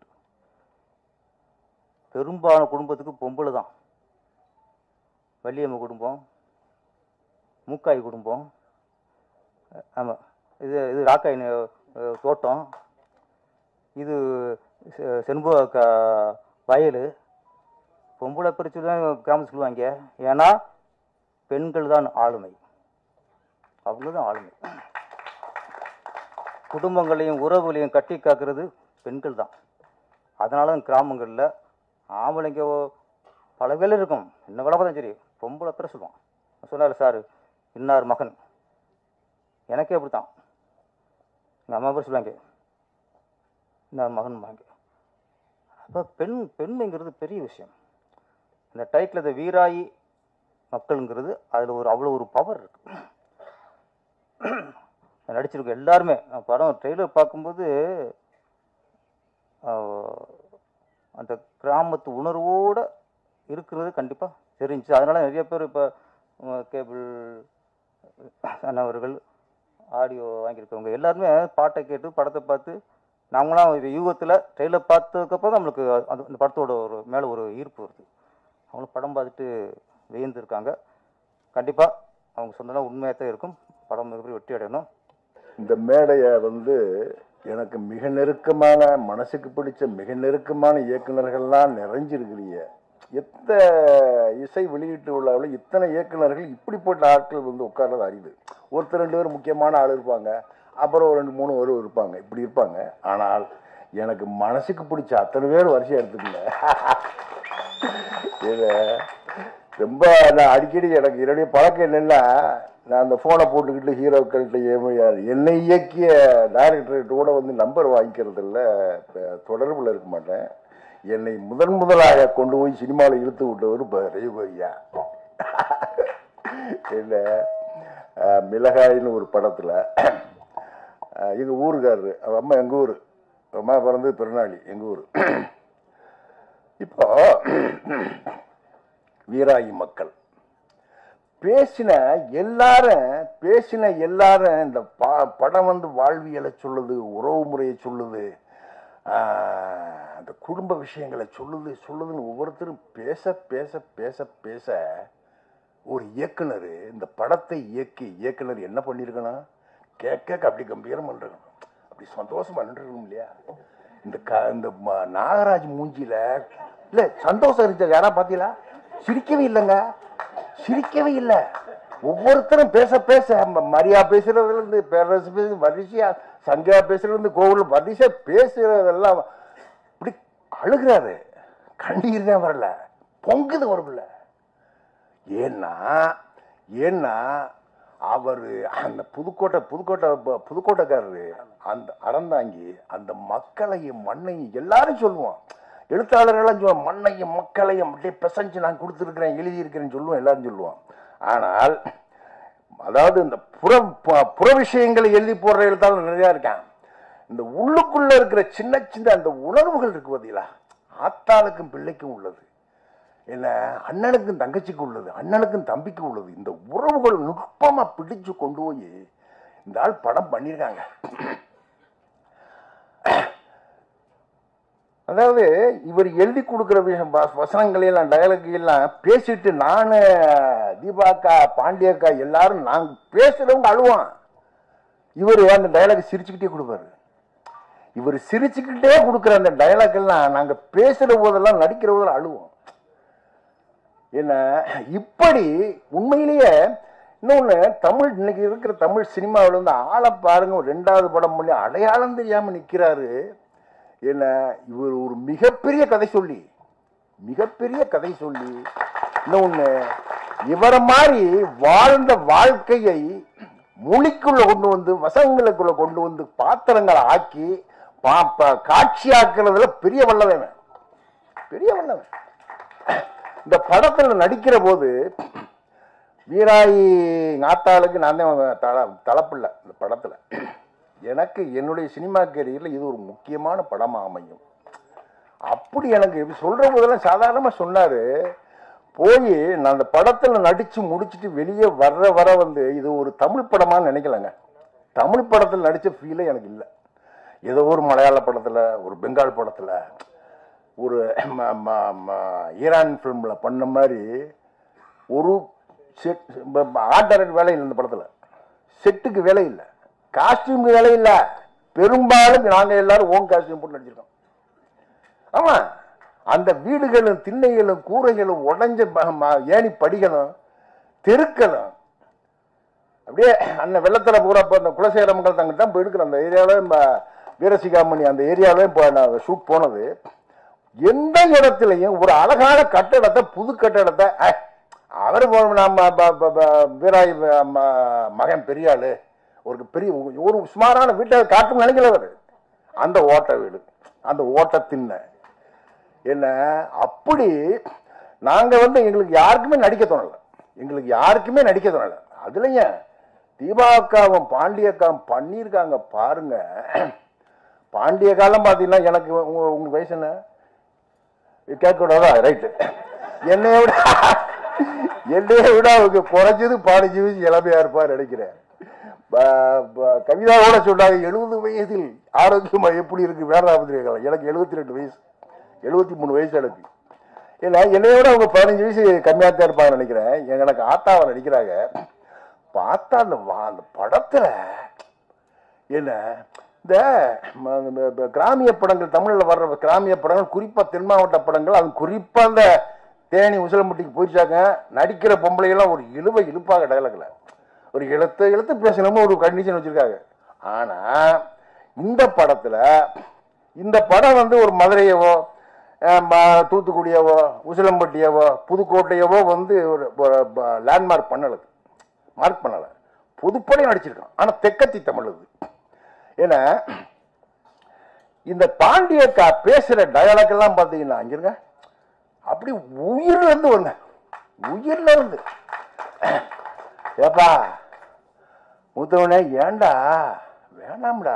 பெரும்பாலான குடும்பத்துக்கு பொம்பளை தான் வள்ளியம்மை குடும்பம் மூக்காய் குடும்பம் ஆமாம் இது இது ராக்காய் நெ- அஹ் தோட்டம் இது செ- செண்பக க- வயல் பொம்பளை பிரித்து தான் கிராமத்தில் சொல்லுவாங்க ஏன்னா பெண்கள் தான் ஆளுமை அவங்க தான் ஆளுமை குடும்பங்களையும் உறவுகளையும் கட்டி காக்கிறது பெண்கள் தான் அதனால தான் கிராமங்களில் ஆம்பளைங்க பல வேலை இருக்கும் என்ன வேலை பார்த்தா சரி பொம்பளை பேர் சொல்லுவான் சொன்னார் சார் இன்னார் மகன் எனக்கே அப்படி தான் எங்கள் அம்மா பேர் சொல்லுவாங்க இன்னார் மகன் வாங்க அப்போ பெண் பெண்மைங்கிறது பெரிய விஷயம் இந்த டைட்டில் இந்த வீராயி மக்களுங்கிறது அதில் ஒரு அவ்வளோ ஒரு பவர் இருக்கு நடிச்சிருக்க எல்லாருமே நான் படம் ட்ரெய்லர் பார்க்கும்போது ஆஹ், அந்த கிராமத்து உணர்வோட இருக்கிறது கண்டிப்பாக தெரிஞ்சுச்சு அதனால நிறைய பேர் இப்போ கேபிள் அண்ணவர்கள் ஆடியோ வாங்கியிருக்கவங்க எல்லாருமே பாட்டை கேட்டு படத்தை பார்த்து நாங்களாம் இது யூகத்தில் ட்ரெயிலர் பார்த்ததுக்கப்புறம் நம்மளுக்கு அந்த அந்த படத்தோட ஒரு மேலே ஒரு ஈர்ப்பு வருது அவங்களும் படம் பார்த்துட்டு வியந்திருக்காங்க கண்டிப்பாக அவங்க சொன்னதெல்லாம் உண்மையாக தான் இருக்கும் படம் மிகப்பெரிய வெற்றி அடையணும் இந்த மேடையை வந்து எனக்கு மிக நெருக்கமான மனசுக்கு பிடிச்ச மிக நெருக்கமான இயக்குனர்கள்லாம் நிறைஞ்சிருக்கிறீங்க எத்த இசை வெளியீட்டு விழாவில் இத்தனை இயக்குனர்கள் இப்படிப்பட்ட ஆட்கள் வந்து உட்கார்றது அரிது ஒருத்தர் ரெண்டு பேர் முக்கியமான ஆள் இருப்பாங்க அப்புறம் ஒரு ரெண்டு மூணு பேர் இருப்பாங்க இப்படி இருப்பாங்க ஆனால் எனக்கு மனசுக்கு பிடிச்ச அத்தனை பேர் வரிசை எடுத்துக்கல இத ரொம்ப நான் அடிக்கடி எனக்கு என்னுடைய பழக்கம் என்னன்னா நான் அந்த ஃபோனை போட்டுக்கிட்டு ஹீரோக்கள்கிட்ட ஏமையார் என்னை இயக்கிய டைரக்டர்கிட்ட கூட வந்து நம்பர் வாங்கிக்கிறது இல்லை தொடர்பில் இருக்க மாட்டேன் என்னை முதன் முதலாக கொண்டு போய் சினிமாவில் இழுத்து விட்டவர் இப்போ ரவிபையா என்ன அஹ், மிளகாயின்னு ஒரு படத்தில் எங்கள் ஊருக்காரரு அவ அம்மா எங்கள் ஊர் அம்மா பிறந்தது திருநாளி எங்கள் ஊர் இப்போ வீராயி மக்கள் பேசின எல்லாரும் பேசின எல்லாரும் இந்த ப- படம் வந்து வாழ்வியலை சொல்லுது உறவு முறையை சொல்லுது ஆஹ், அந்த குடும்ப விஷயங்களை சொல்லுது சொல்லுதுன்னு ஒவ்வொருத்தரும் பேச பேச பேச பேச ஒரு இயக்குனர் இந்த படத்தை இயக்கி இயக்குனர் என்ன பண்ணியிருக்கணும் கேட்க அப்படி கம்பீரம் பண்ணிருக்கணும் அப்படி சந்தோஷமா நின்றுருக்கணும் இல்லையா இந்த க இந்த ம- நாகராஜ் மூஞ்சில இல்ல சந்தோஷம் இருந்துச்சு யாரா பாத்தீங்களா சிரிக்கவே இல்லைங்க சிரிக்கவே இல்லை ஒவ்வொருத்தரும் பேச பேச ம- மரியா பேசுறதுல இருந்து பேரரசு பேசு வரிசையா சந்தியா பேசுறதுல இருந்து கோவில் வரிசையா பேசுறதெல்லாம் இப்படி அழுகிறாரு கண்ணீர் தான் வரல பொங்குது வரும்ல ஏன்னா ஏன்னா அவர் அந்த புதுக்கோட்டை புதுக்கோட்டை ப- புதுக்கோட்டைக்காரரு அந்த அறந்தாங்கி அந்த மக்களையும் மண்ணையும் எல்லாரும் சொல்லுவோம் எழுத்தாளர்கள்லாம் சொல்லுவோம் மண்ணையும் மக்களையும் அப்படியே பிசைஞ்சு நான் கொடுத்துருக்கிறேன் எழுதியிருக்கிறேன்னு சொல்லுவோம் எல்லாரும் சொல்லுவோம் ஆனால் அதாவது இந்த புற ப- புற விஷயங்களை எழுதி போடுற எழுத்தாளர் நிறைய இருக்கான் இந்த உள்ளுக்குள்ள இருக்கிற சின்ன சின்ன அந்த உணர்வுகள் இருக்கு பார்த்தீங்களா ஆத்தாளுக்கும் பிள்ளைக்கும் உள்ளது என்ன அண்ணனுக்கும் தங்கச்சிக்கு உள்ளது அண்ணனுக்கும் தம்பிக்கு உள்ளது இந்த உறவுகள் நுட்பமா பிடிச்சு கொண்டு போய் இந்த ஆள் படம் பண்ணியிருக்காங்க அதாவது இவர் எழுதி கொடுக்குற விஷயம் வ- வசனங்களை எல்லாம் டயலாக் எல்லாம் பேசிட்டு நானு தீபாக்கா பாண்டியக்கா எல்லாரும் நாங்க பேசுறவங்க அழுவான் இவர் அந்த டயலாக் சிரிச்சுக்கிட்டே கொடுப்பாரு இவர் சிரிச்சுக்கிட்டே கொடுக்குற அந்த டயலாக் எல்லாம் நாங்க பேசுற போதெல்லாம் நடிக்கிற போதெல்லாம் அழுவோம் என்ன இப்படி உண்மையிலேயே இன்னொன்னு தமிழ் இன்னைக்கு இருக்கிற தமிழ் சினிமாவில் வந்து ஆளை பாருங்க ஒரு ரெண்டாவது படம் பண்ணி அடையாளம் தெரியாம நிக்கிறாரு என்ன இவர் ஒரு மிகப்பெரிய கதை சொல்லி மிகப்பெரிய கதை சொல்லி இன்னொன்னு இவரை மாதிரி வாழ்ந்த வாழ்க்கையை மொழிக்குள்ள கொண்டு வந்து வசங்களுக்குள்ள கொண்டு வந்து பாத்திரங்களை ஆக்கி பா- பா- காட்சியாக்குறதுல பெரிய வல்லவன் பெரிய வல்லவன் இந்த படத்துல நடிக்கிற போது வீராயி நாத்தாளுக்கு நான் தான் தல தலைப்பில்லை இந்த படத்துல எனக்கு என்னுடைய சினிமா கேரியரில் இது ஒரு முக்கியமான படமா அமையும் அப்படி எனக்கு இப்படி சொல்ற போதெல்லாம் சாதாரணமா சொன்னாரு போய் நான் அந்த படத்துல நடிச்சு முடிச்சிட்டு வெளியே வர்ற வர வந்து இது ஒரு தமிழ் படமான்னு நினைக்கலங்க தமிழ் படத்தில் நடிச்ச ஃபீலே எனக்கு இல்லை ஏதோ ஒரு மலையாள படத்துல ஒரு பெங்கால் படத்துல ஒரு ம- ம- ம- ஈரான் ஃபிலிம்ல பண்ண மாதிரி ஒரு செட் ஆர்ட் டைரக்ட் வேலை இல்லை இந்த படத்துல செட்டுக்கு வேலை இல்லை காஸ்டியூமுக்கு வேலை இல்லை பெரும்பாலும் நாங்க எல்லாரும் ஓன் காஸ்டியூம் போட்டு நடிச்சிருக்கோம் ஆமா அந்த வீடுகளும் திண்ணைகளும் கூரைகளும் உடைஞ்ச ப- ம- ஏணி படிகளும் தெருக்களும் அப்படியே அண்ணன் வெள்ளத்துல பூரா இப்போ அந்த குலசேகரமங்கல் தங்கிட்ட தான் போய் எடுக்கிறோம் அந்த ஏரியாவில் வீரசிகாமணி அந்த ஏரியாவிலே இப்போ நான் ஷூட் போனது எந்த இடத்துலையும் ஒரு அழகான கட்டடத்தை புது கட்டடத்தை அஹ், அவர் போ- நம்ம ப- ப- ப- வீராய் ம- ம- மகன் பெரிய ஆளு ஒரு பெரிய ஒரு சுமாரான வீட்டை காட்டும் நினைக்கல அவர் அந்த ஓட்ட வீடு அந்த ஓட்ட திண்ணை என்ன அப்படி நாங்க வந்து எங்களுக்கு யாருக்குமே நடிக்க தோணல எங்களுக்கு யாருக்குமே நடிக்க தோணல அதுலயும் தீபாக்காவும் பாண்டியக்காவும் பண்ணியிருக்காங்க பாருங்க பாண்டிய காலம் பார்த்தீங்கன்னா எனக்கு உங்க உங்களுக்கு வயசு என்ன கேட்க கூடாதா ரைட்டு என்னைய விட என்னைய விட அவங்க குறைஞ்சது பாடிச்சு வயசு இளமையா இருப்பார் நினைக்கிறேன் ப- ப- கவிதாவோட சொன்னாங்க எழுபது வயதில் ஆரோக்கியமா எப்படி இருக்கு வேதாபத்திரி காலம் எனக்கு எழுபத்தி ரெண்டு வயசு எழுபத்தி மூணு வயசு எனக்கு ஏன்னா என்னைய விட அவங்க பதினஞ்சு வயசு கம்மியாக தான் இருப்பாங்க நினைக்கிறேன் எனக்கு ஆத்தாவை நடிக்கிறாங்க பார்த்தா அந்த வா- அந்த படத்துல என்ன இந்த ம- ம- ம- கிராமிய படங்கள் தமிழில் வர்ற கிராமிய படங்கள் குறிப்பாக தென் மாவட்ட படங்கள் அது குறிப்பாக அந்த தேனி உசிலம்பட்டிக்கு போயிச்சாங்க நடிக்கிற பொம்பளையெல்லாம் ஒரு இழுவை இழுப்பாக டயலாக்ல ஒரு இழுத்து இழுத்து பேசணும்னு ஒரு கண்டிஷன் வச்சிருக்காங்க ஆனால் இந்த படத்தில் இந்த படம் வந்து ஒரு மதுரையவோ அஹ், ம- தூத்துக்குடியவோ உசிலம்பட்டியவோ புதுக்கோட்டையவோ வந்து ஒரு லேண்ட்மார்க் பண்ணலை மார்க் பண்ணலை புதுப்படை நடிச்சிருக்கான் ஆனால் தெக்கத்தி தமிழ் இது ஏன்னா இந்த பாண்டியக்கா பேசுற டயலாக் எல்லாம் பாத்தீங்கன்னா அங்கிருங்க அப்படி உயிர்ல இருந்து வருங்க உயிர்ல இருந்து ஏப்பா மூத்தவனே ஏன்டா வேணாம்டா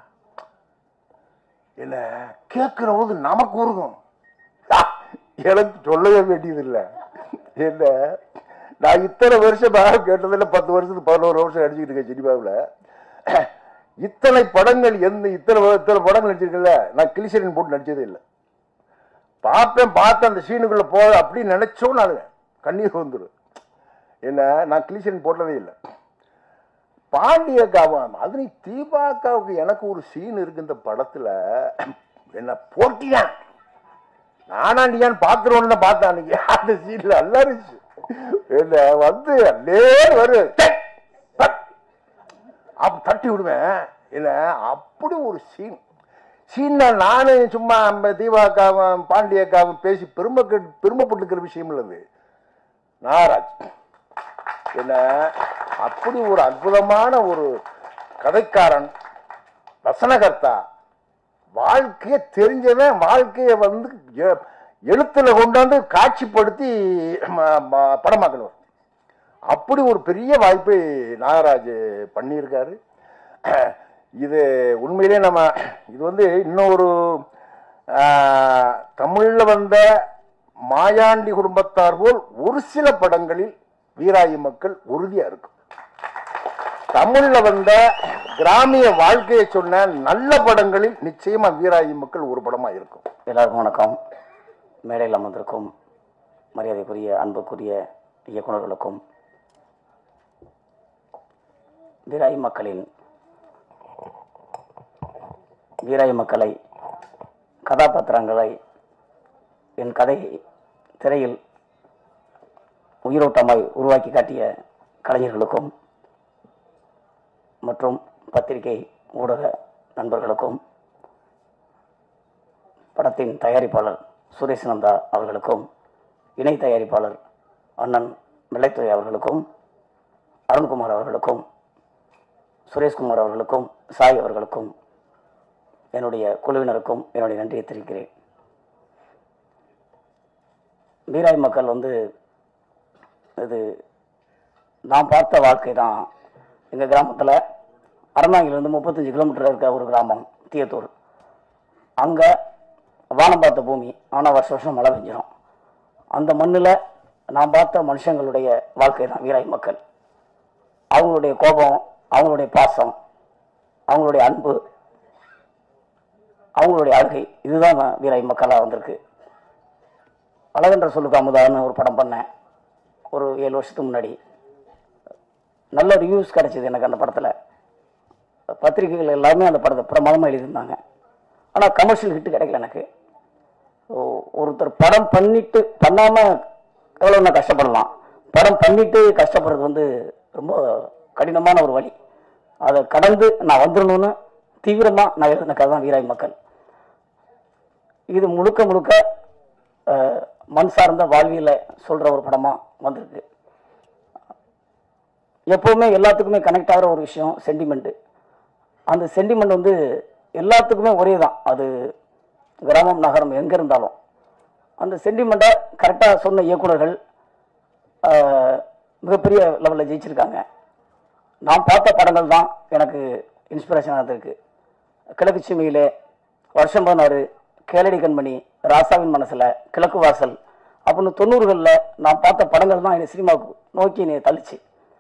என்ன கேட்கிற போது நமக்கு உருகும் ஆ, எனக்கு சொல்லவே வேண்டியது இல்லை என்ன நான் இத்தனை வருஷமாக கேட்டதில்ல பத்து வருஷத்துக்கு பதினோரு வருஷம் நடிச்சுக்கிட்டு இருக்கேன் சினிமாவில் இத்தனை படங்கள் எந்த இத்தனை இத்தனை படங்கள் நடிச்சிருக்கல நான் கிளிசரின் போட்டு நடிச்சதே இல்லை பார்ப்பேன் பார்த்து அந்த சீனுக்குள்ள போ அப்படி நினைச்சோம் நான் கண்ணீர் வந்துடும் என்ன நான் கிளிசரின் போட்டதே இல்லை பாண்டியக்காவும் அது நீ தீபாக்காவுக்கு எனக்கு ஒரு சீன் இருக்கு இந்த படத்துல என்ன போட்டியான் நானாண்டியான்னு பாத்துருவோன்னு பார்த்தேன் அன்னைக்கு அந்த சீன்ல நல்லா இருந்துச்சு என்ன வந்து அல்லே வரு டக், டக். அப்ப தட்டி விடுவேன் இல்ல அப்படி ஒரு சீன் சீன்ல நானு சும்மா நம்ம தீபாக்காவும் பாண்டியக்காவும் பேசி பெருமை பெருமைப்பட்டுக்கிற விஷயம் இல்லது நாராஜ் என்ன அப்படி ஒரு அற்புதமான ஒரு கதைக்காரன் வசனகர்த்தா வாழ்க்கைய தெரிஞ்சவன் வாழ்க்கைய வந்து எ- எழுத்துல கொண்டாந்து காட்சிப்படுத்தி ம- ம- படமாக்கணும் அப்படி ஒரு பெரிய வாய்ப்பை நாகராஜ் பண்ணியிருக்காரு இது உண்மையிலே நம்ம இது வந்து இன்னொரு ஆஹ், தமிழ்ல வந்த மாயாண்டி குடும்பத்தார் போல் ஒரு சில படங்களில் வீராயி மக்கள் உறுதியா இருக்கும் தமிழ்ல வந்த கிராமிய வாழ்க்கையை சொன்ன நல்ல படங்களில் நிச்சயமா வீராயி மக்கள் ஒரு படமா இருக்கும் எல்லாருக்கும் வணக்கம் மேடையில் அமர்ந்திருக்கும் மரியாதைக்குரிய அன்புக்குரிய இயக்குனர்களுக்கும் வீராய் மக்களின் வீராய் மக்களை கதாபாத்திரங்களை என் கதை திரையில் உயிரோட்டமாய் உருவாக்கி காட்டிய கலைஞர்களுக்கும் மற்றும் பத்திரிகை ஊடக நண்பர்களுக்கும் படத்தின் தயாரிப்பாளர் சுரேஷ் நந்தா அவர்களுக்கும் இணை தயாரிப்பாளர் அண்ணன் வெள்ளைத்துறை அவர்களுக்கும் அருண்குமார் அவர்களுக்கும் சுரேஷ்குமார் அவர்களுக்கும் சாய் அவர்களுக்கும் என்னுடைய குழுவினருக்கும் என்னுடைய நன்றியை தெரிவிக்கிறேன் வீராய் மக்கள் வந்து இது நான் பார்த்த வாழ்க்கை தான் எங்கள் கிராமத்தில் அறந்தாங்கிலிருந்து முப்பத்தஞ்சு கிலோமீட்டர் இருக்க ஒரு கிராமம் தீயத்தூர் அங்கே வானம் பார்த்த பூமி ஆனால் வருஷம் வருஷம் மழை பெஞ்சிடும் அந்த மண்ணில் நான் பார்த்த மனுஷங்களுடைய வாழ்க்கை தான் வீராய் மக்கள் அவங்களுடைய கோபம் அவங்களுடைய பாசம் அவங்களுடைய அன்பு அவங்களுடைய அழுகை இதுதான் நான் வீராய் மக்களாக வந்திருக்கு அழகென்ற சொல்லுக்கு அமுதான்னு ஒரு படம் பண்ணேன் ஒரு ஏழு வருஷத்துக்கு முன்னாடி நல்ல ரிவ்யூஸ் கிடைச்சிது எனக்கு அந்த படத்தில் பத்திரிகைகள் எல்லாமே அந்த படத்தை பிரமாதமாக எழுதியிருந்தாங்க ஆனால் கமர்ஷியல் ஹிட் கிடைக்கல எனக்கு ஓ- ஒருத்தர் படம் பண்ணிட்டு பண்ணாமல் எவ்வளோ நான் கஷ்டப்படலாம் படம் பண்ணிட்டு கஷ்டப்படுறது வந்து ரொம்ப கடினமான ஒரு வழி அதை கடந்து நான் வந்துடணும்னு தீவிரமாக நான் எழுதின கதை தான் வீராய் மக்கள் இது முழுக்க முழுக்க அஹ், மண் சார்ந்த வாழ்வியலை சொல்கிற ஒரு படமாக வந்திருக்கு எப்போவுமே எல்லாத்துக்குமே கனெக்ட் ஆகிற ஒரு விஷயம் சென்டிமெண்ட்டு அந்த சென்டிமெண்ட் வந்து எல்லாத்துக்குமே ஒரே தான் அது கிராமம் நகரம் எங்கே இருந்தாலும் அந்த சென்டிமெண்ட்டை கரெக்டாக சொன்ன இயக்குனர்கள் ஆஹ், மிகப்பெரிய லெவலில் ஜெயிச்சிருக்காங்க நான் பார்த்த படங்கள் தான் எனக்கு இன்ஸ்பிரேஷனாக இருந்திருக்கு கிழக்கு சீமையிலே வருஷம் பதினாறு கேளடி கண்மணி ராசாவின் மனசில் கிழக்கு வாசல் அப்படின்னு தொண்ணூறுகளில் நான் பார்த்த படங்கள் தான் என்னை சினிமாவுக்கு நோக்கி என்னை தள்ளிச்சு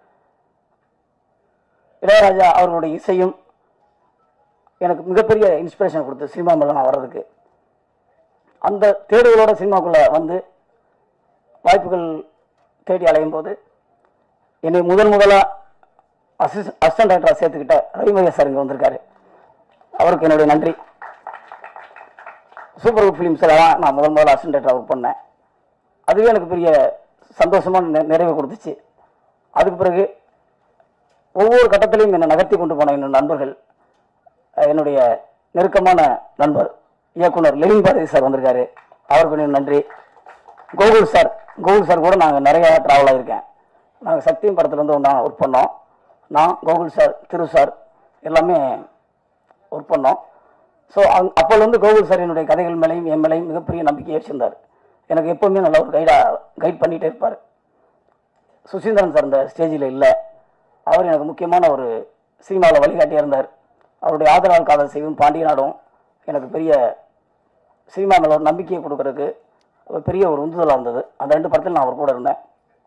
இளையராஜா அவர்களுடைய இசையும் எனக்கு மிகப்பெரிய இன்ஸ்பிரேஷன் கொடுத்து சினிமா மேல நான் வர்றதுக்கு அந்த தேடுதலோட சினிமாக்குள்ள வந்து வாய்ப்புகள் தேடி அலையும் போது என்னை முதல் முதலா அசிஸ்ட் அசிஸ்டன்ட் டைரக்டராக சேர்த்துக்கிட்ட ரவிமகேஷ் சார் இங்கே வந்திருக்காரு அவருக்கு என்னுடைய நன்றி சூப்பர் குட் ஃபிலிம்ஸில் தான் நான் முதல் முதல்ல அசிஸ்டன்ட் ஒர்க் பண்ணேன் அதுவே எனக்கு பெரிய சந்தோஷமான நெ- நிறைவை கொடுத்துச்சு அதுக்கு பிறகு ஒவ்வொரு கட்டத்திலையும் என்னை நகர்த்தி கொண்டு போன என்னோட நண்பர்கள் அஹ் என்னுடைய நெருக்கமான நண்பர் இயக்குனர் லெனின் பாரதி சார் வந்திருக்காரு அவருக்கு என்னுடைய நன்றி கோகுல் சார் கோகுல் சார் கூட நாங்கள் நிறைய ட்ராவல் ஆகியிருக்கேன் நாங்கள் சக்தியும் படத்துலேருந்து ஒன்றா ஒர்க் பண்ணோம் நான் கோகுல் சார் திரு சார் எல்லாமே ஒர்க் பண்ணோம் ஸோ அங் அப்போலேருந்து கோகுல் சார் என்னுடைய கதைகள் மேலேயும் என் மேலேயும் மிகப்பெரிய நம்பிக்கையை வச்சிருந்தார் எனக்கு எப்போவுமே நல்ல ஒரு கைடாக கைட் பண்ணிகிட்டே இருப்பார் சுசீந்திரன் சார் இந்த ஸ்டேஜில் இல்லை அவர் எனக்கு முக்கியமான ஒரு சினிமாவில் வழிகாட்டியாக இருந்தார் அவருடைய ஆதரவால் காதல் செய்யும் பாண்டிய நாடும் எனக்கு பெரிய சினிமா மேல ஒரு நம்பிக்கையை கொடுக்கறதுக்கு ஒரு பெரிய ஒரு உந்துதலாக இருந்தது அந்த ரெண்டு படத்தில் நான் அவர் கூட இருந்தேன்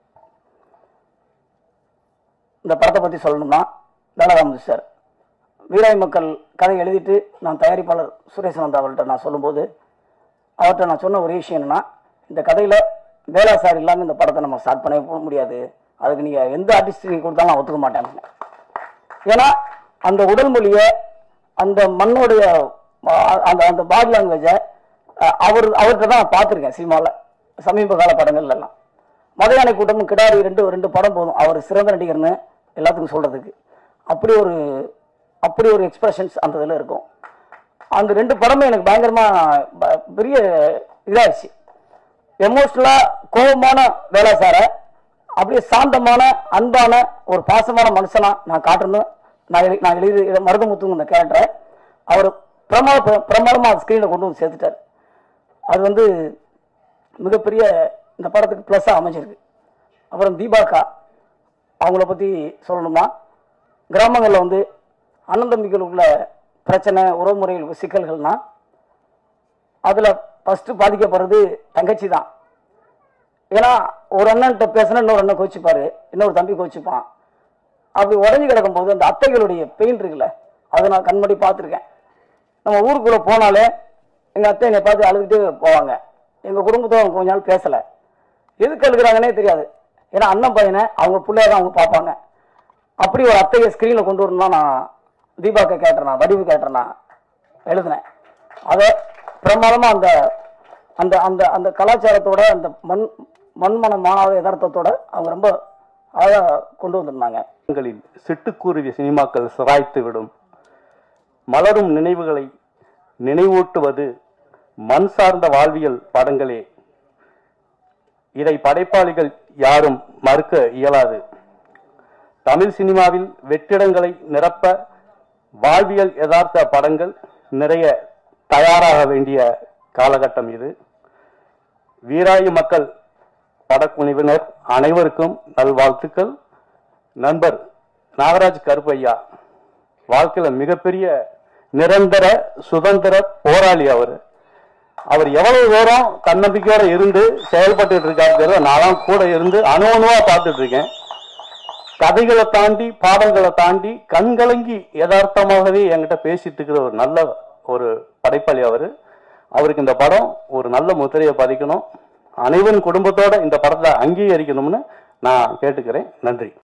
இந்த படத்தை பற்றி சொல்லணும்னா தனராமது சார் வீராய் மக்கள் கதை எழுதிட்டு நான் தயாரிப்பாளர் சுரேசனந்த் அவர்கிட்ட நான் சொல்லும்போது அவர்கிட்ட நான் சொன்ன ஒரு விஷயம் என்னன்னா இந்த கதையில் வேலா சார் இல்லாமல் இந்த படத்தை நம்ம ஸ்டார்ட் பண்ணவே போக முடியாது அதுக்கு நீங்கள் எந்த ஆர்டிஸ்ட் நீங்கள் கொடுத்தாலும் நான் ஒத்துக்க மாட்டேன் ஏன்னா அந்த உடல் மொழியை அந்த மண்ணோடைய அஹ், அந்த அந்த பாடி லாங்குவேஜை அவர் அவர்கிட்ட தான் நான் பார்த்துருக்கேன் சினிமாவில் சமீப கால படங்கள்ல எல்லாம் மதையானை கூட்டமும் கிடாரி ரெண்டு ரெண்டு படம் போதும் அவர் சிறந்த நடிகர்னு எல்லாத்துக்கும் சொல்றதுக்கு அப்படி ஒரு அப்படி ஒரு எக்ஸ்பிரஷன்ஸ் அந்த இதில் இருக்கும் அந்த ரெண்டு படமும் எனக்கு பயங்கரமா ப- பெரிய இதாச்சு எமோஷனலா கோபமான வேலை சார அப்படியே சாந்தமான அன்பான ஒரு பாசமான மனுஷனா நான் காட்டணும் நான் எழு- நான் எழுதி மருதமுத்துங்க இந்த கேரக்டரை அவர் பிரமாத பிரமாதமா ஸ்க்ரீனில் கொண்டு வந்து சேர்த்துட்டார் அது வந்து மிகப்பெரிய இந்த படத்துக்கு ப்ளஸ்ஸாக அமைஞ்சிருக்கு அப்புறம் தீபாக்கா அவங்கள பற்றி சொல்லணும்னா கிராமங்களில் வந்து அண்ணன் தம்பிகளுக்குள்ள பிரச்சனை உறவுமுறைகள் சிக்கல்கள்னா அதில் ஃபஸ்ட்டு பாதிக்கப்படுறது தங்கச்சி தான் ஏன்னா ஒரு அண்ணன்கிட்ட பேசினா இன்னொரு அண்ணன் கோச்சிப்பாரு இன்னொரு தம்பி கோச்சிப்பான் அப்படி உடஞ்சி கிடக்கும்போது அந்த அத்தைகளுடைய பெயின் இருக்குல்ல அதை நான் கண்மடி பார்த்துருக்கேன் நம்ம ஊருக்குள்ளே போனாலே எங்கள் அத்தை என்னை பார்த்து அழுதுகிட்டே போவாங்க எங்கள் குடும்பத்தை அவங்க கொஞ்ச நாள் பேசலை எதுக்கு அழுகுறாங்கன்னே தெரியாது ஏன்னா அண்ணன் பையனை அவங்க பிள்ளைய தான் அவங்க பார்ப்பாங்க அப்படி ஒரு அத்தையை ஸ்க்ரீனில் கொண்டு வரணும்னா நான் தீபாக்க கேட்டேனா வடிவு கேட்டேனா எழுதினேன் அதை பிரமாதமாக அந்த அந்த அந்த அந்த கலாச்சாரத்தோட அந்த மண் மண்மனம் மாணவ யதார்த்தத்தோட அவங்க ரொம்ப அழகாக கொண்டு வந்திருந்தாங்க ங்களில் சிட்டுக்குருவி சினிமாக்கள் சிராய்த்து விடும் மலரும் நினைவுகளை நினைவூட்டுவது மண் சார்ந்த வாழ்வியல் படங்களே இதை படைப்பாளிகள் யாரும் மறுக்க இயலாது தமிழ் சினிமாவில் வெற்றிடங்களை நிரப்ப வாழ்வியல் யதார்த்த படங்கள் நிறைய தயாராக வேண்டிய காலகட்டம் இது வீராயு மக்கள் படக்குழுவினர் அனைவருக்கும் நல்வாழ்த்துக்கள் நண்பர் நாகராஜ் கருப்பையா வாழ்க்கையில மிகப்பெரிய நிரந்தர சுதந்திர போராளி அவர் அவர் எவ்வளவு தூரம் தன்னம்பிக்கையோட இருந்து செயல்பட்டு இருக்காருங்கிறத நான்லாம் கூட இருந்து அணு அணுவா பார்த்துட்டு இருக்கேன் கதைகளை தாண்டி பாடல்களை தாண்டி கண்கலங்கி யதார்த்தமாகவே என்கிட்ட பேசிட்டு இருக்கிற ஒரு நல்ல ஒரு படைப்பாளி அவரு அவருக்கு இந்த படம் ஒரு நல்ல முத்திரையை பதிக்கணும் அனைவரும் குடும்பத்தோட இந்த படத்தை அங்கீகரிக்கணும்னு நான் கேட்டுக்கிறேன் நன்றி